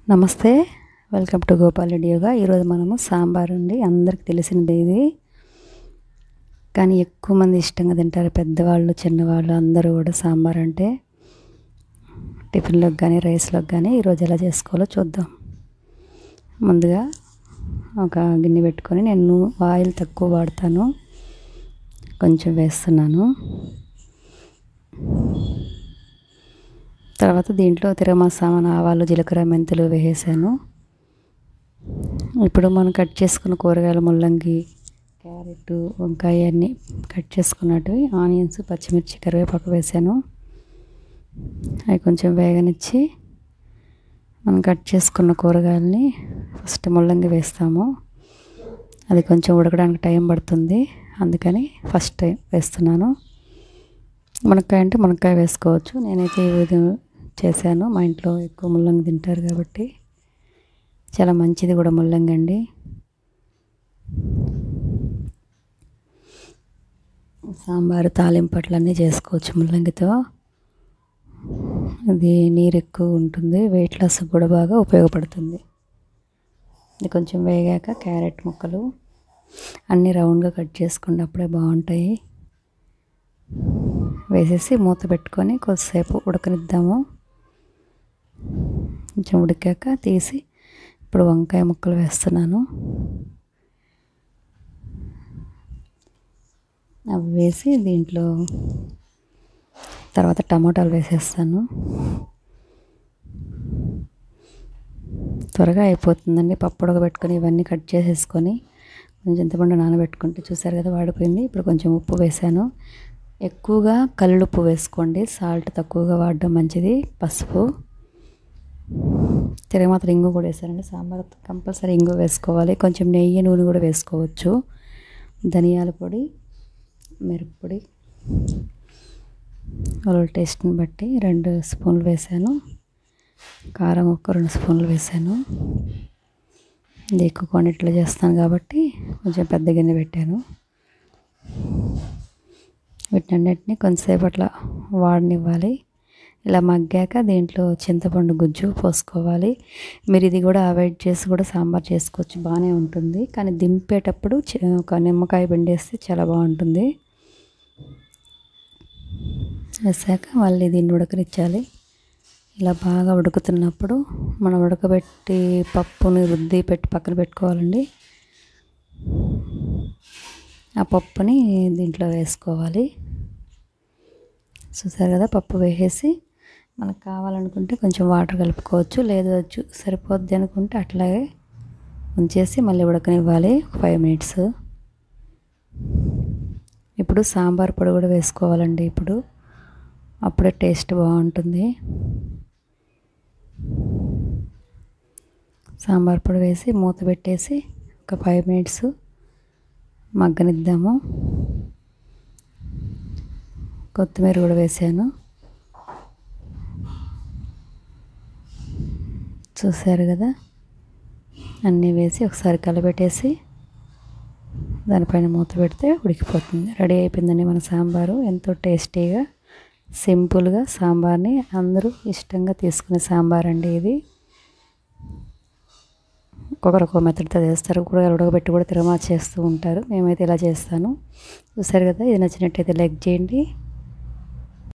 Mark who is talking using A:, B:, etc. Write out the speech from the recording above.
A: నమస్తే welcome to Gopal Reddy yoga ఈరోజు మనము సాంబార్ ఉంది అందరికి తెలిసినది ఇది కానీ ఎక్కువ మంది ఇష్టంగా తింటారు పెద్దవాళ్ళు చిన్నవాళ్ళు అందరూ కూడా సాంబార్ అంటే టిఫిన్లోకి కానీ రైస్లోకి కానీ ఈరోజు ఎలా చేసుకోవాలో చూద్దాం ముందుగా ఒక గిన్నె పెట్టుకొని నేను ఆయిల్ తక్కువ వాడతాను కొంచెం వేస్తున్నాను తర్వాత దీంట్లో తిరమా సామాన్ ఆవాలు జీలకర్ర మెంతులు వేసాను ఇప్పుడు మనం కట్ చేసుకున్న కూరగాయలు ముల్లంగి క్యారెట్ వంకాయ అన్నీ కట్ చేసుకున్నట్టువి ఆనియన్స్ పచ్చిమిర్చి కరివేపాకు వేసాను అవి కొంచెం వేగనిచ్చి మనం కట్ చేసుకున్న కూరగాయలని ఫస్ట్ ముల్లంగి వేస్తాము అది కొంచెం ఉడకడానికి టైం పడుతుంది అందుకని ఫస్ట్ టైం వేస్తున్నాను మునక్కాయ అంటే మునక్కాయ వేసుకోవచ్చు నేనైతే ఈ విధంగా చేశాను మా ఇంట్లో ఎక్కువ ముల్లంగి తింటారు కాబట్టి చాలా మంచిది కూడా ముల్లంగి అండి సాంబారు తాలింపట్లు అన్నీ చేసుకోవచ్చు ముల్లంగితో ఇది నీరు ఎక్కువ ఉంటుంది వెయిట్ లాస్ కూడా బాగా ఉపయోగపడుతుంది ఇది కొంచెం వేగాక క్యారెట్ ముక్కలు అన్నీ రౌండ్గా కట్ చేసుకుంటే అప్పుడే బాగుంటాయి వేసేసి మూత పెట్టుకొని కొద్దిసేపు ఉడకనిద్దాము కొంచెం ఉడికాక తీసి ఇప్పుడు వంకాయ ముక్కలు వేస్తున్నాను అవి వేసి దీంట్లో తర్వాత టమాటాలు వేసేస్తాను త్వరగా అయిపోతుందండి పప్పు ఉడకబెట్టుకొని ఇవన్నీ కట్ చేసేసుకొని కొంచెం చింతపండు నానబెట్టుకుంటే చూసారు కదా వాడిపోయింది ఇప్పుడు కొంచెం ఉప్పు వేసాను ఎక్కువగా కల్లుప్పు వేసుకోండి సాల్ట్ తక్కువగా వాడడం మంచిది పసుపు తిరగమాత్రం ఇంగు కూడా వేసానండి సాంబార్ కంపల్సరీ ఇంగు వేసుకోవాలి కొంచెం నెయ్యి నూనె కూడా వేసుకోవచ్చు ధనియాల పొడి మిరప్పొడి వాళ్ళ టేస్ట్ని బట్టి రెండు స్పూన్లు వేసాను కారం ఒక రెండు స్పూన్లు వేసాను ఇది ఎక్కువ క్వాంటిటీలో చేస్తాను కాబట్టి కొంచెం పెద్ద గిన్నె పెట్టాను వీటన్నిటిని కొంతసేపు అట్లా వాడనివ్వాలి ఇలా మగ్గాక దీంట్లో చింతపండు గుజ్జు పోసుకోవాలి మీరు ఇది కూడా అవాయిడ్ చేసి కూడా సాంబార్ చేసుకోవచ్చు బాగానే ఉంటుంది కానీ దింపేటప్పుడు ఒక నిమ్మకాయ పిండేస్తే చాలా బాగుంటుంది వేసాక మళ్ళీ దీన్ని ఉడకనిచ్చాలి ఇలా బాగా ఉడుకుతున్నప్పుడు మనం ఉడకబెట్టి పప్పుని రుద్ది పెట్టి పక్కన పెట్టుకోవాలండి ఆ పప్పుని దీంట్లో వేసుకోవాలి చూసారు కదా పప్పు వేసేసి మనకు కావాలనుకుంటే కొంచెం వాటర్ కలుపుకోవచ్చు లేదా సరిపోద్ది అనుకుంటే అట్లాగే ఉంచేసి మళ్ళీ ఉడకనివ్వాలి ఫైవ్ మినిట్స్ ఇప్పుడు సాంబార్ పొడి కూడా వేసుకోవాలండి ఇప్పుడు అప్పుడే టేస్ట్ బాగుంటుంది సాంబార్ పొడి వేసి మూత పెట్టేసి ఒక ఫైవ్ మినిట్స్ మగ్గనిద్దాము కొత్తిమీర కూడా వేసాను చూసారు కదా అన్నీ వేసి ఒకసారి కలబెట్టేసి దానిపైన మూత పెడితే ఉడికిపోతుంది రెడీ అయిపోయిందండి మన సాంబారు ఎంతో టేస్టీగా సింపుల్గా సాంబార్ని అందరూ ఇష్టంగా తీసుకునే సాంబార్ అండి ఇది ఒక్కొక్కరు ఒక్కొక్క మెథడ్తో చేస్తారు కూరగాయలు ఉడకబెట్టి కూడా తిరమా చేస్తూ ఉంటారు మేమైతే ఇలా చేస్తాను చూసారు కదా ఇది నచ్చినట్టయితే లైక్ చేయండి